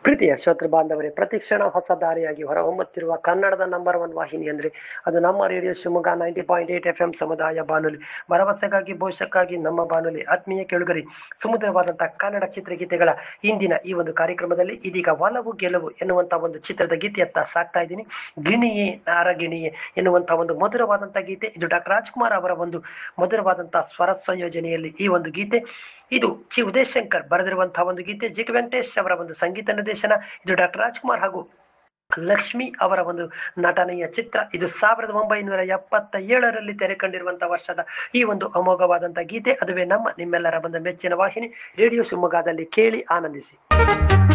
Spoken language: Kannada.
ಪ್ರೀತಿಯ ಶ್ರೋತೃ ಬಾಂಧವರೇ ಪ್ರತಿಕ್ಷಣ ಹೊಸ ದಾರಿಯಾಗಿ ಹೊರಹೊಮ್ಮುತ್ತಿರುವ ಕನ್ನಡದ ನಂಬರ್ ಒನ್ ವಾಹಿನಿ ಅಂದ್ರೆ ಅದು ನಮ್ಮ radio Shivamogga ninety point eight F M ಸಮುದಾಯ ಬಾನುಲಿ ಭರವಸೆಗಾಗಿ ಭವಿಷ್ಯಕ್ಕಾಗಿ ನಮ್ಮ ಬಾನುಲಿ ಆತ್ಮೀಯ ಕೇಳುಗರಿ ಸುಮಧುರವಾದಂತಹ ಕನ್ನಡ ಚಿತ್ರಗೀತೆಗಳ ಇಂದಿನ ಈ ಒಂದು ಕಾರ್ಯಕ್ರಮದಲ್ಲಿ ಇದೀಗ ಒಲವು ಗೆಲುವು ಎನ್ನುವಂತ ಒಂದು ಚಿತ್ರದ ಗೀತೆಯತ್ತ ಸಾಕ್ತಾ ಇದ್ದೀನಿ ಗಿಣಿಯೇ ನಾರಗಿಣಿಯೇ ಎನ್ನುವಂತಹ ಒಂದು ಮಧುರವಾದಂತಹ ಗೀತೆ ಇದು ಡಾಕ್ಟರ್ ರಾಜ್ಕುಮಾರ್ ಅವರ ಒಂದು ಮಧುರವಾದಂತಹ ಸ್ವರ ಸಂಯೋಜನೆಯಲ್ಲಿ ಈ ಒಂದು ಗೀತೆ ಇದು ಚಿ ಉದಯಶಂಕರ್ ಬರೆದಿರುವಂತಹ ಒಂದು ಗೀತೆ ಜಿ ಕೆ ವೆಂಕಟೇಶ್ ಅವರ ಒಂದು ಸಂಗೀತ ನಿರ್ದೇಶನ ಇದು ಡಾಕ್ಟರ್ ರಾಜ್ಕುಮಾರ್ ಹಾಗೂ ಲಕ್ಷ್ಮಿ ಅವರ ಒಂದು ನಟನೆಯ ಚಿತ್ರ ಇದು ಸಾವಿರದ ಒಂಬೈನೂರ ಎಪ್ಪತ್ತ ಏಳರಲ್ಲಿ ತೆರೆ ಕಂಡಿರುವಂತಹ ವರ್ಷದ ಈ ಒಂದು ಅಮೋಘವಾದಂತಹ ಗೀತೆ ಅದುವೇ ನಮ್ಮ ನಿಮ್ಮೆಲ್ಲರ ಒಂದು ಮೆಚ್ಚಿನ ವಾಹಿನಿ ರೇಡಿಯೋ ಶಿವಮೊಗ್ಗದಲ್ಲಿ ಕೇಳಿ ಆನಂದಿಸಿ